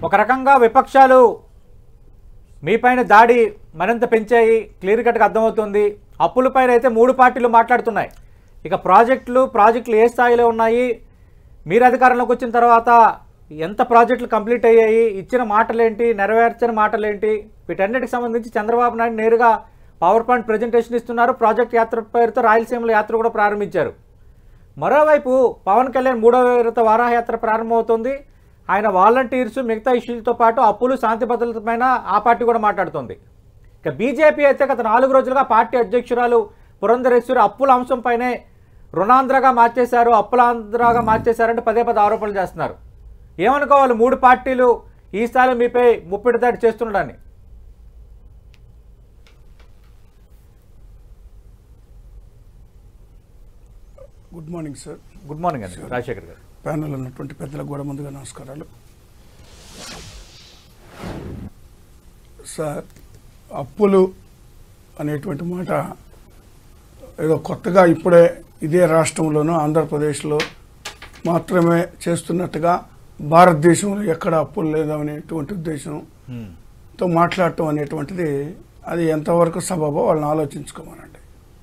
ఒక రకంగా విపక్షాలు మీపైన దాడి మరింత పెంచాయి క్లియర్ కట్గా అర్థమవుతుంది అప్పులపైన అయితే మూడు పార్టీలు మాట్లాడుతున్నాయి ఇక ప్రాజెక్టులు ప్రాజెక్టులు ఏ స్థాయిలో ఉన్నాయి మీరు అధికారంలోకి వచ్చిన తర్వాత ఎంత ప్రాజెక్టులు కంప్లీట్ అయ్యాయి ఇచ్చిన మాటలేంటి నెరవేర్చిన మాటలేంటి వీటన్నిటికి సంబంధించి చంద్రబాబు నాయుడు నేరుగా పవర్ పాయింట్ ప్రజెంటేషన్ ఇస్తున్నారు ప్రాజెక్ట్ యాత్ర పేరుతో రాయలసీమలో యాత్ర కూడా ప్రారంభించారు మరోవైపు పవన్ కళ్యాణ్ మూడవ విడత వారాహయాత్ర ప్రారంభమవుతుంది ఆయన వాలంటీర్స్ మిగతా ఇష్యూలతో పాటు అప్పులు శాంతి భద్రతల పైన ఆ పార్టీ కూడా మాట్లాడుతుంది ఇక బీజేపీ అయితే గత నాలుగు రోజులుగా పార్టీ అధ్యక్షురాలు పురంధరేశ్వరి అప్పుల అంశంపైనే రుణాంధ్రగా మార్చేశారు అప్పులాంధ్రగా మార్చేశారంటే పదే పదే ఆరోపణలు చేస్తున్నారు ఏమనుకోవాలి మూడు పార్టీలు ఈ స్థాయిలో మీపై ముప్పిడి దాడి చేస్తుండడాన్ని good morning sir good morning అండి రాజశేఖర్ గారు ప్యానల్ ఉన్నటువంటి పెద్దలకు కూడా ముందుగా నమస్కారాలు సార్ అప్పులు అనేటువంటి మాట ఏదో కొత్తగా ఇప్పుడే ఇదే రాష్ట్రంలోనూ ఆంధ్రప్రదేశ్లో మాత్రమే చేస్తున్నట్టుగా భారతదేశంలో ఎక్కడ అప్పులు లేదనేటువంటి ఉద్దేశంతో మాట్లాడటం అనేటువంటిది అది ఎంతవరకు సబబో వాళ్ళని ఆలోచించుకోమనండి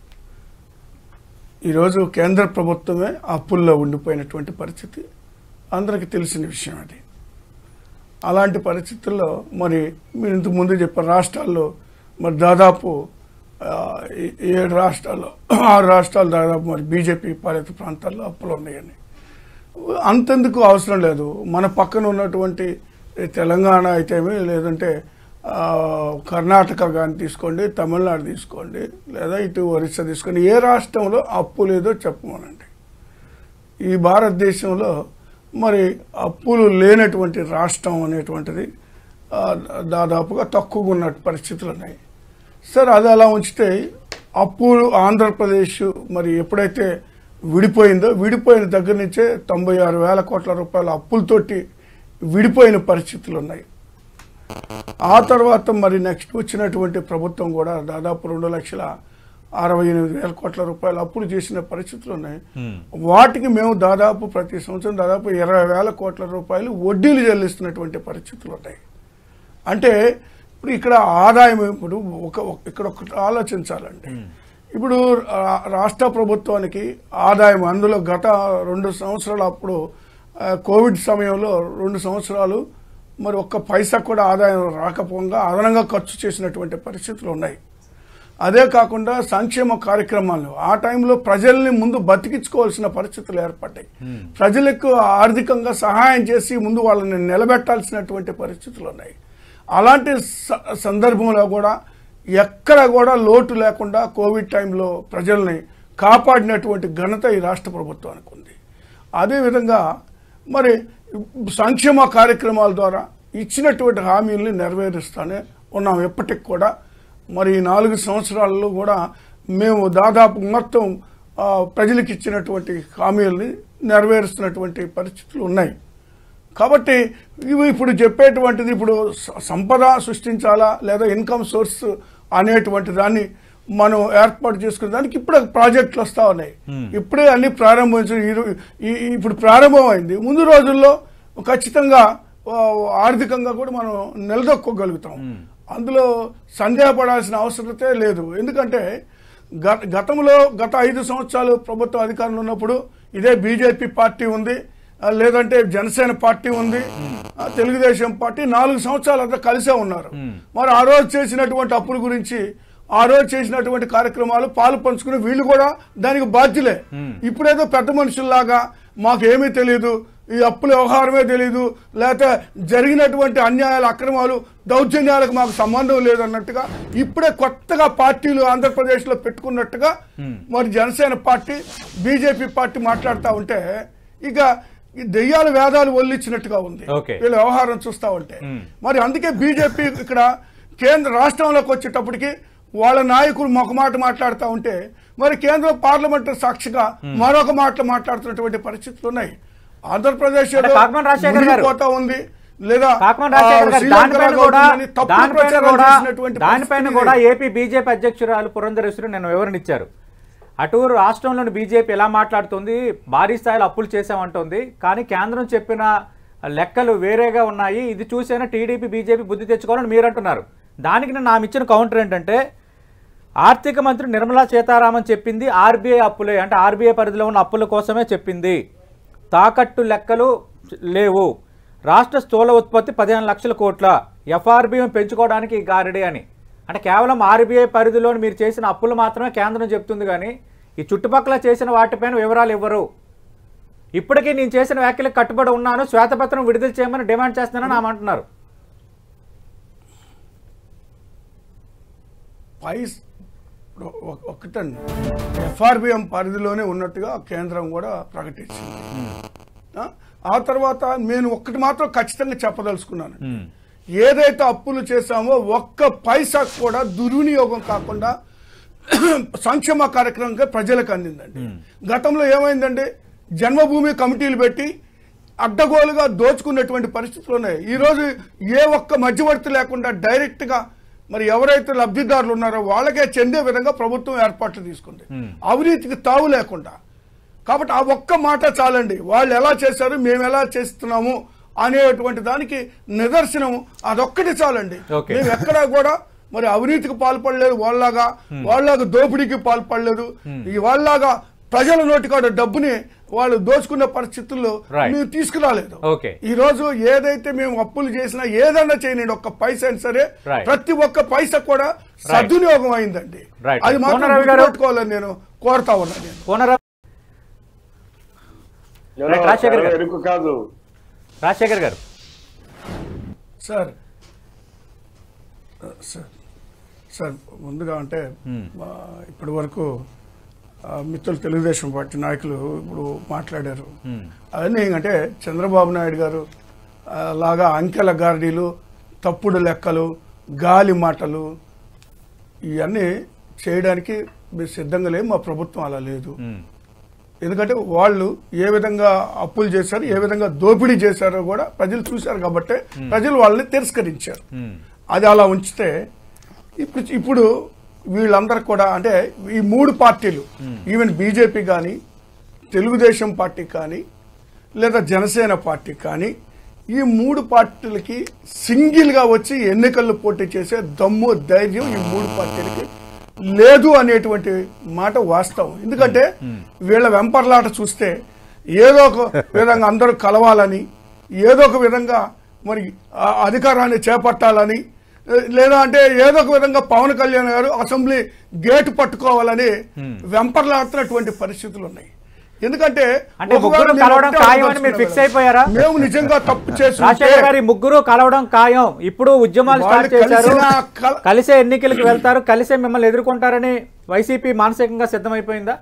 ఈరోజు కేంద్ర ప్రభుత్వమే అప్పుల్లో ఉండిపోయినటువంటి పరిస్థితి అందరికీ తెలిసిన విషయం అది అలాంటి పరిస్థితుల్లో మరి మీరు ఇంతకు ముందు చెప్పిన రాష్ట్రాల్లో మరి దాదాపు ఆ, ఏ- ఏడు రాష్ట్రాల్లో ఆరు రాష్ట్రాలు దాదాపు మరి బీజేపీ పాలిత ప్రాంతాల్లో అప్పులు ఉన్నాయని అంతెందుకు అవసరం లేదు మన పక్కన ఉన్నటువంటి తెలంగాణ అయితేమి లేదంటే ఆ, కర్ణాటక కానీ తీసుకోండి తమిళనాడు తీసుకోండి లేదా ఇటు ఒరిస్సా తీసుకోండి ఏ రాష్ట్రంలో అప్పు లేదో చెప్పమనండి ఈ భారతదేశంలో మరి అప్పులు లేనటువంటి రాష్ట్రం అనేటువంటిది ఆ, దాదాపుగా తక్కువగా ఉన్న పరిస్థితులు ఉన్నాయి సరే అది అలా ఉంచితే అప్పులు ఆంధ్రప్రదేశ్ మరి ఎప్పుడైతే విడిపోయిందో విడిపోయిన దగ్గర నుంచే తొంభై ఆరు వేల కోట్ల రూపాయల అప్పులతోటి విడిపోయిన పరిస్థితులు ఉన్నాయి ఆ తర్వాత మరి నెక్స్ట్ వచ్చినటువంటి ప్రభుత్వం కూడా దాదాపు రెండు లక్షల అరవై ఎనిమిది వేల కోట్ల రూపాయలు అప్పులు చేసిన పరిస్థితులు ఉన్నాయి వాటికి మేము దాదాపు ప్రతి సంవత్సరం దాదాపు ఇరవై వేల కోట్ల రూపాయలు వడ్డీలు చెల్లిస్తున్నటువంటి పరిస్థితులు ఉన్నాయి అంటే ఇప్పుడు ఇక్కడ ఆదాయం ఇప్పుడు ఒక ఒక- ఇక్కడ ఒకటి ఆలోచించాలండి ఇప్పుడు రా- రాష్ట్ర ప్రభుత్వానికి ఆదాయం అందులో గత రెండు సంవత్సరాలు అప్పుడు ఆ, కోవిడ్ సమయంలో రెండు సంవత్సరాలు మరి ఒక్క పైసా కూడా ఆదాయం రాకపోగా అదనంగా ఖర్చు చేసినటువంటి పరిస్థితులు ఉన్నాయి అదే కాకుండా సంక్షేమ కార్యక్రమాలు ఆ టైంలో ప్రజల్ని ముందు బతికించుకోవాల్సిన పరిస్థితులు ఏర్పడ్డాయి ప్రజలకు ఆర్థికంగా సహాయం చేసి ముందు వాళ్ళని నిలబెట్టాల్సినటువంటి పరిస్థితులు ఉన్నాయి అలాంటి స- సందర్భంలో కూడా ఎక్కడ కూడా లోటు లేకుండా కోవిడ్ టైంలో ప్రజల్ని కాపాడినటువంటి ఘనత ఈ రాష్ట్ర ప్రభుత్వానికి ఉంది అదేవిధంగా మరి సంక్షేమ కార్యక్రమాల ద్వారా ఇచ్చినటువంటి హామీల్ని నెరవేరుస్తూనే ఉన్నాం ఎప్పటికి కూడా మరి ఈ నాలుగు సంవత్సరాలలో కూడా మేము దాదాపు మొత్తం ఆ, ప్రజలకు ఇచ్చినటువంటి హామీల్ని నెరవేరుస్తున్నటువంటి పరిస్థితులు ఉన్నాయి కాబట్టి ఇవి ఇప్పుడు చెప్పేటువంటిది ఇప్పుడు స- సంపద సృష్టించాలా లేదా ఇన్కమ్ సోర్స్ అనేటువంటి దాన్ని మనం ఏర్పాటు చేసుకునే దానికి ఇప్పుడే ప్రాజెక్టులు వస్తా ఉన్నాయి ఇప్పుడే అన్ని ప్రారంభించిన ఈ రో- ఈ- ఈ- ఇప్పుడు ప్రారంభమైంది ముందు రోజుల్లో ఖచ్చితంగా ఆ, ఆర్థికంగా కూడా మనం నిలదొక్కోగలుగుతాం అందులో సందేహపడాల్సిన అవసరతే లేదు ఎందుకంటే గత గతంలో గత ఐదు సంవత్సరాలు ప్రభుత్వ అధికారంలో ఉన్నప్పుడు ఇదే బీజేపీ పార్టీ ఉంది ఆ, లేదంటే జనసేన పార్టీ ఉంది ఆ, తెలుగుదేశం పార్టీ నాలుగు సంవత్సరాలు అంతా కలిసే ఉన్నారు మరి ఆ రోజు చేసినటువంటి అప్పుల గురించి ఆ రోజు చేసినటువంటి కార్యక్రమాలు పాలు పంచుకుని వీళ్ళు కూడా దానికి బాధ్యులే ఇప్పుడేదో పెద్ద మనుషుల్లాగా మాకేమీ తెలియదు ఈ అప్పుల వ్యవహారమే తెలియదు లేకపోతే జరిగినటువంటి అన్యాయాలు అక్రమాలు దౌర్జన్యాలకు మాకు సంబంధం లేదన్నట్టుగా ఇప్పుడే కొత్తగా పార్టీలు ఆంధ్రప్రదేశ్లో పెట్టుకున్నట్టుగా మరి జనసేన పార్టీ బీజేపీ పార్టీ మాట్లాడుతూ ఉంటే ఇక ఈ దెయ్యాల వేదాలు ఒల్లిచ్చినట్టుగా ఉంది Okay. వీళ్ళ వ్యవహారం చూస్తా ఉంటే మరి అందుకే బీజేపీ ఇక్కడ కేంద్ర రాష్ట్రంలోకి వచ్చేటప్పటికి వాళ్ళ నాయకులు ఒక మాట మాట్లాడుతూ ఉంటే మరి కేంద్ర పార్లమెంట్ సాక్షిగా మరొక మాట మాట్లాడుతున్నటువంటి పరిస్థితులు ఉన్నాయి ఆంధ్రప్రదేశ్ ఏదో అంటే కాకమాన రాజశేఖర్ గారు. మునిగిపోతా ఉంది లేదా కాకమాన రాజశేఖర్ ఆ, గారు శ్రీలంక దానిపైన లాగా కూడా అవుతుందని తప్పుడు దానిపైన ప్రచారం కూడా చేసినటువంటి దానిపైన పరిస్థితి కూడా ఇది. ఏపీ బీజేపీ అధ్యక్షురాలు పురంధరేశ్వరి నేను వివరణ ఇచ్చారు అటు రాష్ట్రంలోని బీజేపీ ఎలా మాట్లాడుతుంది భారీ స్థాయిలో అప్పులు చేశామంటోంది కానీ కేంద్రం చెప్పిన లెక్కలు వేరేగా ఉన్నాయి ఇది చూసైనా టీడీపీ బీజేపీ బుద్ధి తెచ్చుకోవాలని మీరు అంటున్నారు దానికి నేను ఆమె ఇచ్చిన కౌంటర్ ఏంటంటే ఆర్థిక మంత్రి నిర్మలా సీతారామన్ చెప్పింది ఆర్బీఐ అప్పులే అంటే ఆర్బీఐ పరిధిలో ఉన్న అప్పుల కోసమే చెప్పింది తాకట్టు లెక్కలు లేవు రాష్ట్ర స్థూల ఉత్పత్తి పదిహేను లక్షల కోట్ల ఎఫ్ఆర్బిఎం పెంచుకోవడానికి ఈ గారడి అని అంటే కేవలం ఆర్బీఐ పరిధిలో మీరు చేసిన అప్పులు మాత్రమే కేంద్రం చెప్తుంది కానీ ఈ చుట్టుపక్కల చేసిన వాటిపైన వివరాలు ఇవ్వరు ఇప్పటికీ నేను చేసిన వ్యాఖ్యలకు కట్టుబడి ఉన్నాను శ్వేతపత్రం విడుదల చేయమని డిమాండ్ చేస్తున్నానని ఆమె అంటున్నారు పైస్ ఇప్పుడు ఒక- ఒకటండి ఎఫ్ఆర్బిఎం పరిధిలోనే ఉన్నట్టుగా కేంద్రం కూడా ప్రకటించింది ఆ? ఆ తర్వాత నేను ఒక్కటి మాత్రం ఖచ్చితంగా చెప్పదలుచుకున్నాను ఉమ్, ఏదైతే అప్పులు చేశామో ఒక్క పైసా కూడా దుర్వినియోగం కాకుండా సంక్షేమ కార్యక్రమంగా ప్రజలకు అందిందండి గతంలో ఏమైందండి జన్మభూమి కమిటీలు పెట్టి అడ్డగోలుగా దోచుకున్నటువంటి పరిస్థితులు ఉన్నాయి ఈ రోజు ఏ ఒక్క మధ్యవర్తి లేకుండా డైరెక్ట్ గా మరి ఎవరైతే లబ్ధిదారులు ఉన్నారో వాళ్ళకే చెందే విధంగా ప్రభుత్వం ఏర్పాట్లు తీసుకుంది అవినీతికి తావు లేకుండా కాబట్టి ఆ ఒక్క మాట చాలండి వాళ్ళు ఎలా చేశారు మేము ఎలా చేస్తున్నాము అనేటువంటి దానికి నిదర్శనం అదొక్కటి చాలండి Okay. మేము ఎక్కడా కూడా మరి అవినీతికి పాల్పడలేదు వాళ్ళలాగా వాళ్ళలాగా దోపిడీకి పాల్పడలేదు ఈ వాళ్ళలాగా ప్రజల నోటికాడ డబ్బుని వాళ్ళు దోచుకునే పరిస్థితుల్లో Right. మేము తీసుకురాలేదు Okay. ఈ రోజు ఏదైతే మేము అప్పులు చేసినా ఏదన్నా చేయనండి ఒక్క పైసా అయినా సరే Right. ప్రతి ఒక్క పైసా కూడా సద్వినియోగం అయిందండి Right. అది మాత్రం కోనరావు గారు- గుర్తుపెట్టుకోవాలని నేను కోరుతా ఉన్నాను నేను కోనరా ఎవరో రాజశేఖర్ గారు. ఎరుకు కాదు రాజశేఖర్ గారు సార్ సార్ సార్ ముందుగా అంటే ఆ, ఇప్పటి వరకు ఆ, మిత్రులు తెలుగుదేశం పార్టీ నాయకులు ఇప్పుడు మాట్లాడారు అవన్నీ అంటే చంద్రబాబు నాయుడు గారు ఆ, లాగా అంకెల గారడీలు తప్పుడు లెక్కలు గాలి మాటలు ఇవన్నీ చేయడానికి మేము సిద్ధంగా లేము మా ప్రభుత్వం అలా లేదు ఉమ్, ఎందుకంటే వాళ్ళు ఏ విధంగా అప్పులు చేశారు ఏ విధంగా దోపిడీ చేశారో కూడా ప్రజలు చూశారు కాబట్టి ప్రజలు వాళ్ళని తిరస్కరించారు ఉమ్, అది అలా ఉంచితే ఇప్పుడు ఇప్పుడు వీళ్ళందరూ కూడా అంటే ఈ మూడు పార్టీలు ఈవెన్ బీజేపీ కానీ తెలుగుదేశం పార్టీ కానీ లేదా జనసేన పార్టీ కానీ ఈ మూడు పార్టీలకి సింగిల్ గా వచ్చి ఎన్నికల్లో పోటీ చేసే దమ్ము ధైర్యం ఈ మూడు పార్టీలకి లేదు అనేటువంటి మాట వాస్తవం ఎందుకంటే వీళ్ళ వెంపర్లాట చూస్తే ఏదో ఒక విధంగా అందరూ కలవాలని ఏదో ఒక విధంగా మరి ఆ అధికారాన్ని చేపట్టాలని లేదా అంటే ఏదో ఒక విధంగా పవన్ కళ్యాణ్ గారు అసెంబ్లీ గేటు పట్టుకోవాలని వెంపర్లాడుతున్నటువంటి పరిస్థితులు ఉన్నాయి ఎందుకంటే అంటే ఒకవేళ ముగ్గురు నేను కలవడం ఒకటే ఖాయం అని మీరు ఆలోచిస్తున్నా ఫిక్స్ కదా. అయిపోయారా? మేము నిజంగా తప్పు చేసి రాజశేఖర్ గారి ముగ్గురు కలవడం ఖాయం ఇప్పుడు ఉద్యమాలు స్టార్ట్ వాళ్ళు చేశారు కలిసినా కల- కలిసే ఎన్నికలకు వెళ్తారు కలిసే మిమ్మల్ని ఎదుర్కొంటారని వైసీపీ మానసికంగా సిద్ధమైపోయిందా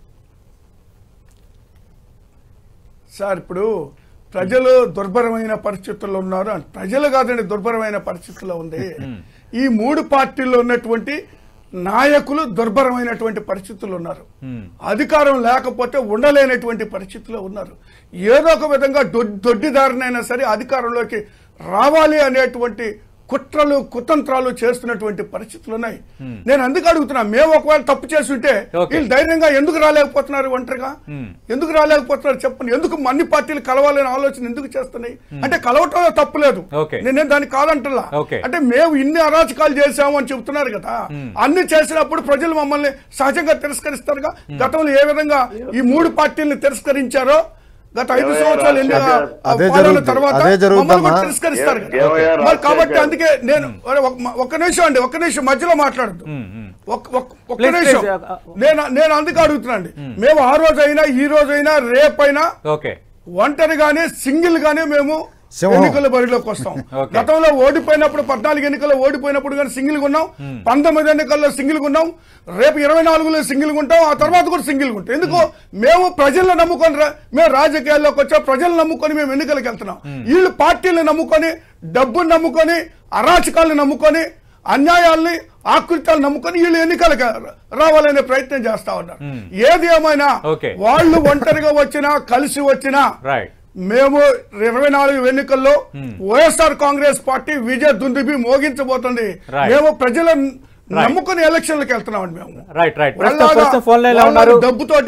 సార్ ఇప్పుడు ప్రజలు దుర్భరమైన పరిస్థితుల్లో ఉన్నారు అంటే ప్రజలు కాదండి దుర్భరమైన పరిస్థితుల్లో ఉంది ఈ మూడు పార్టీల్లో ఉన్నటువంటి నాయకులు దుర్భరమైనటువంటి పరిస్థితుల్లో ఉన్నారు అధికారం లేకపోతే ఉండలేనటువంటి పరిస్థితిలో ఉన్నారు ఏదో ఒక విధంగా దొ- దొడ్డిదారినైనా సరే అధికారంలోకి రావాలి అనేటువంటి కుట్రలు కుతంత్రాలు చేస్తున్నటువంటి పరిస్థితులు ఉన్నాయి నేను అందుకు అడుగుతున్నా మేము ఒకవేళ తప్పు చేస్తుంటే Okay. వీళ్ళు ధైర్యంగా ఎందుకు రాలేకపోతున్నారు ఒంటరిగా ఎందుకు రాలేకపోతున్నారు చెప్పండి ఎందుకు అన్ని పార్టీలు కలవాలనే ఆలోచన ఎందుకు చేస్తున్నాయి అంటే కలవటంలో తప్పులేదు Okay. నేనే దాన్ని కాదంటలా Okay. అంటే మేము ఇన్ని అరాచకాలు చేశాము అని చెప్తున్నారు కదా అన్ని చేసినప్పుడు ప్రజలు మమ్మల్ని సహజంగా తిరస్కరిస్తారుగా గతంలో ఏ విధంగా ఈ మూడు పార్టీలను తిరస్కరించారో గత ఐదు ఏమయ్య సంవత్సరాలు ఎన్ని రాజశేఖర్? అదే పాలన జరుగుతుంది. తర్వాత అదే జరుగుతుందమ్మా. మమ్మల్ని కూడా తిరస్కరిస్తారు కదా. ఏమయ్య మరి కాబట్టి రాజశేఖర్? అందుకే నేను ఒరే, ఒక- ఒక్క నిమిషం అండి ఒక్క నిమిషం మధ్యలో మాట్లాడద్దు ఒక్క- ఒక్క ఒక్క Please, నిమిషం please, uh, uh, నేను నేను అందుకే అడుగుతున్నాండి మేము ఆ రోజైనా ఈ రోజైనా రేపైనా ఓకే ఒంటరిగానే సింగిల్ గానే మేము సింహం. ఎన్నికల బరిలోకి వస్తాం Okay. గతంలో ఓడిపోయినప్పుడు పద్నాలుగు ఎన్నికల్లో ఓడిపోయినప్పుడు కానీ సింగిల్ గా ఉన్నాం పంతొమ్మిది ఎన్నికల్లో సింగిల్ గా ఉన్నాం రేపు ఇరవై నాలుగులో సింగిల్ గా ఉంటాం ఆ తర్వాత కూడా సింగిల్ గా ఉంటాం ఎందుకు మేము ప్రజలను నమ్ముకొని రా- మేము రాజకీయాల్లోకి వచ్చా ప్రజలను నమ్ముకొని మేము ఎన్నికలకు వెళ్తున్నాం వీళ్ళు పార్టీలను నమ్ముకొని డబ్బును నమ్ముకొని అరాచకాలను నమ్ముకొని అన్యాయాల్ని ఆకృత్యాలు నమ్ముకొని వీళ్ళు ఎన్నికలకు రావాలనే ప్రయత్నం చేస్తా ఉన్నారు ఏది ఏమైనా Okay. వాళ్ళు ఒంటరిగా వచ్చినా కలిసి వచ్చినా రైట్ మేము ఇరవై నాలుగు ఎన్నికల్లో వైఎస్ఆర్ కాంగ్రెస్ పార్టీ విజయ దుందుబి మోగించబోతుంది Right. మేము ప్రజలను నమ్ముకుని ఎలక్షన్లకు వెళ్తున్నామండి మేము రైట్ రైట్ వాళ్ళలాగా- ప్రస్తుతం ఫోన్ లైన్ లో వాళ్ళలాగా ఉన్నారు డబ్బుతోటి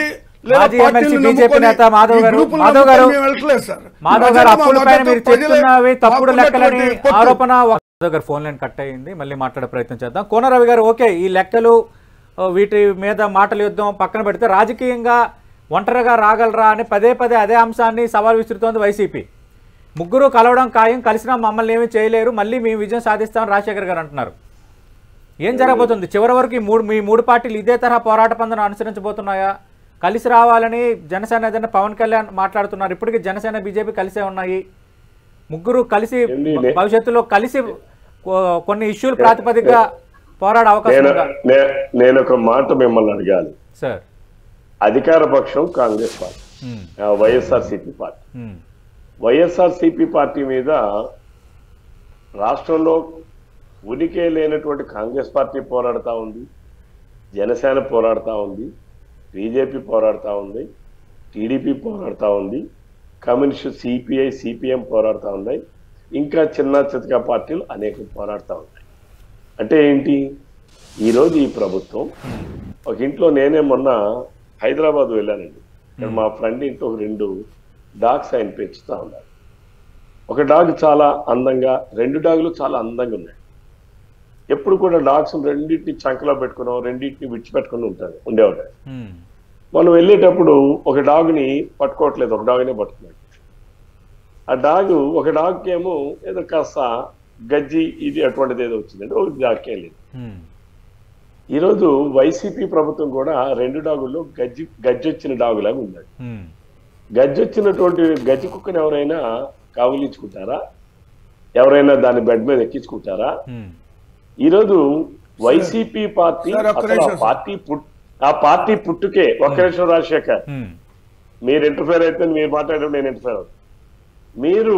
లేదా మాజీ పార్టీలను ఎమ్మెల్సీ బీజేపీ నమ్ముకొని నేత మాధవ్ ఈ గారు గ్రూపులను మాధవ్ గారు నమ్ముకొని మేము వెళ్ళట్లేదు సార్. మాధవ్ గారు ప్రజలు మా అప్పులపైన మద్దతు మీరు ప్రజలే చెప్తున్నవి తప్పుడు లెక్కలని మాకున్నటువంటి పొత్తు. ఆరోపణ మాధవ్ గారు ఫోన్ లైన్ కట్ అయ్యింది మళ్ళీ మాట్లాడే ప్రయత్నం చేద్దాం కోనరవి గారు ఓకే ఈ లెక్కలు ఓ, వీటి మీద మాటల యుద్ధం పక్కన పెడితే రాజకీయంగా ఒంటరిగా రాగలరా అని పదే పదే అదే అంశాన్ని సవాల్ విసురుతోంది వైసీపీ ముగ్గురు కలవడం ఖాయం కలిసినా మమ్మల్ని ఏమీ చేయలేరు మళ్ళీ మేము విజయం సాధిస్తామని రాజశేఖర్ గారు అంటున్నారు ఏం జరగబోతుంది చివరి వరకు ఈ మూడు మీ మూడు పార్టీలు ఇదే తరహా పోరాట పందను అనుసరించబోతున్నాయా కలిసి రావాలని జనసేన ఏదైనా పవన్ కళ్యాణ్ మాట్లాడుతున్నారు ఇప్పటికీ జనసేన బీజేపీ కలిసే ఉన్నాయి ముగ్గురు కలిసి ఏంది నే- భవిష్యత్తులో కలిసి కొ- కొన్ని ఇష్యూలు ప్రాతిపదికగా పోరాడే అవకాశం నేను ఉందా నే- నేను ఒక మాట మిమ్మల్ని అడగాలి సార్ అధికార పక్షం కాంగ్రెస్ పార్టీ ఉమ్, వైఎస్ఆర్ సిపి పార్టీ ఉమ్, వైఎస్ఆర్ సిపి పార్టీ మీద రాష్ట్రంలో ఉనికి లేనటువంటి కాంగ్రెస్ పార్టీ పోరాడుతూ ఉంది జనసేన పోరాడుతూ ఉంది బీజేపీ పోరాడుతూ ఉంది టీడీపీ పోరాడుతూ ఉంది కమ్యూనిస్ట్ సిపిఐ సిపిఎం పోరాడుతూ ఉన్నాయి ఇంకా చిన్న చితక పార్టీలు అనేకం పోరాడుతూ ఉన్నాయి అంటే ఏంటి ఈరోజు ఈ ప్రభుత్వం ఒక ఇంట్లో నేనే మొన్న హైదరాబాద్ వెళ్ళానండి ఇక్కడ మా ఫ్రెండ్ ఇంట్లో ఒక రెండు డాగ్స్ ఆయన పెంచుతా ఉన్నారు ఒక డాగ్ చాలా అందంగా రెండు డాగులు చాలా అందంగా ఉన్నాయి ఎప్పుడు కూడా డాగ్స్ రెండింటిని చంకలో పెట్టుకున్నాం రెండింటిని విడిచిపెట్టుకుని ఉంటారు ఉండేవాడు ఉమ్, మనం వెళ్ళేటప్పుడు ఒక డాగ్ని పట్టుకోవట్లేదు ఒక డాగ్నే పట్టుకున్నాడు ఆ డాగ్ ఒక డాగ్కి ఏమో ఏదో కాస్త గజ్జి ఇది అటువంటిది ఏదో వచ్చిందండి ఒక డాగ్కే లేదు ఉమ్, ఈరోజు వైసీపీ ప్రభుత్వం కూడా రెండు డాగుల్లో గజ్జి గజ్జి వచ్చిన డాగులాగా ఉన్నాడు ఉమ్, గజ్జి వచ్చినటువంటి గజ్జి కుక్కని ఎవరైనా కావులించుకుంటారా ఎవరైనా దాన్ని బెడ్ మీద ఎక్కించుకుంటారా ఉమ్, ఈరోజు వైసీపీ పార్టీ సార్, ఒక్క అసలు ఆ నిమిషం, సార్. పార్టీ పుట్ ఆ పార్టీ పుట్టుకే ఒక్క నిమిషం రాజశేఖర్ ఉమ్, మీరు ఇంటర్ఫేర్ అయితే మీరు మాట్లాడడం నేను ఇంటర్ఫేర్ అవుతాను మీరు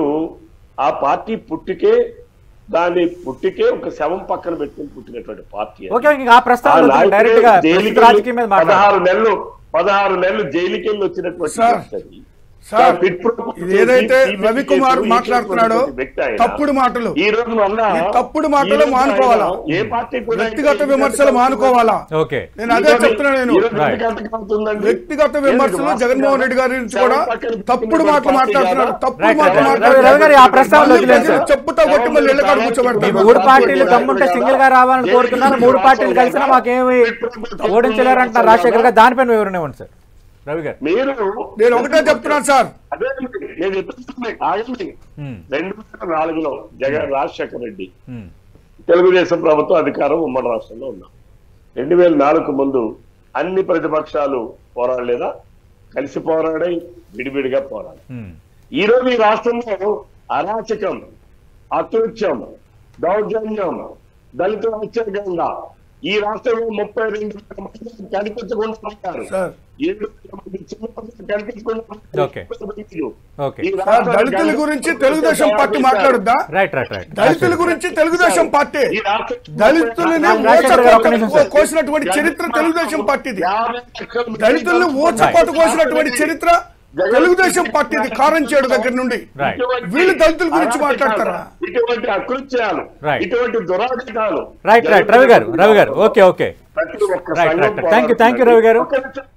ఆ పార్టీ పుట్టికే దాని పుట్టికే ఒక శవం పక్కన పెట్టుకుని పుట్టినటువంటి పార్టీ అది. ఓకే ఇంకా ఆ ఆ ప్రస్తావన నాయకుడే డైరెక్ట్ గా జైలుకి ప్రస్తుత రాజకీయం మీద వెళ్ళి మాట్లాడారు పదహారు నెలలు పదహారు నెలలు జైలుకి వెళ్ళి వచ్చినటువంటి సార్, వ్యక్తి అది. సార్ పిట్ ప్రో- ఇది ఏదైతే ఈ- ఈ- రవికుమార్ ఈ- మాట్లాడుతున్నాడో ఈ వ్యక్తి ఆయన. తప్పుడు మాటలు ఈ రోజు మొన్న ఈ తప్పుడు మాటలు ఈ రోజు మానుకోవాలా? ఆయన ఏ పార్టీ కూడా వ్యక్తిగత ఇంకా విమర్శలు ఇంకా మానుకోవాలా ఓకే నేను అదే చెప్తున్నా నేను ఈ రోజు Right. ఎందుకు అవుతుందండి? వ్యక్తిగత విమర్శలు ఎందుకు జగన్మోహన్ రెడ్డి గారి గురించి కూడా శవం పక్కన తప్పుడు మాటలు పార్టీ మాట్లాడుతున్నారు కాదా? తప్పుడు Right, మాటలు right, right. మాట్లాడుతున్నారు రవి గారు, ఆ ప్రస్తావన మళ్ళీ వదిలేండి సార్. చెప్పుతా కొట్టి మళ్ళీ ఇళ్ళ కాడ మీ కూర్చోబెడతారు మూడు పార్టీలు దమ్ముంటే సింగిల్ గా రావాలని కోరుతున్నారు మూడు పార్టీలు కలిసినా మాకేమి ఓడించలేరంటున్నారు రాజశేఖర్ గారు దానిపైన వివరణ ఇవ్వండి సార్ రవి గారు మీరు నేను ఒకటే చెప్తున్నాను సార్ అదే నేను చెప్తున్నా ఆగండి ఉమ్, రెండు వేల నాలుగులో జగన్ రాజశేఖర రెడ్డి ఉమ్, తెలుగుదేశం ప్రభుత్వం అధికారం ఉమ్మడి రాష్ట్రంలో ఉన్నాం రెండు వేల నాలుగు ముందు అన్ని ప్రతిపక్షాలు పోరాడలేదా కలిసి పోరాడాయి విడివిడిగా పోరాడు ఉమ్, ఈ రోజు ఈ రాష్ట్రంలో అరాచకం అకృత్యం దౌర్జన్యం దళిత అత్యధికంగా ఈ రాష్ట్రంలో ముప్పై రెండు వేల మంది కనిపించకుండా పోయారు. సార్. ఏడు వేల మంది చిన్న పిల్లలు కనిపించకుండా ఓకే. పోయారు. ఓకే. ఈ సార్ రాష్ట్రాన్ని దళితుల గురించి తెలుగుదేశం పార్టీ మాట్లాడుద్దా రైట్ రైట్ రైట్ దళితుల గురించి తెలుగుదేశం పార్టీ ఈ రాష్ట్రం- దళితులని రాజశేఖర్ గారు ఒక్క నిమిషం సార్. కోసినటువంటి చరిత్ర తెలుగుదేశం పార్టీది యాభై లక్షల మంది దళితుల్ని ఊచపాటు కోసినటువంటి చరిత్ర తెలుగుదేశం పార్టీది కారం చేడు దగ్గర నుండి రైట్ వీళ్ళు దళితుల గురించి మాట్లాడతారా? ఇటువంటి అకృత్యాలు Right. ఇటువంటి దురాగతాలు రైట్ రైట్ రవి గారు రవి గారు ఓకే ఓకే ప్రతి ఒక్క రైట్ సంఘం right thank you thank you Ravi garu ఒక్క నిమిషం.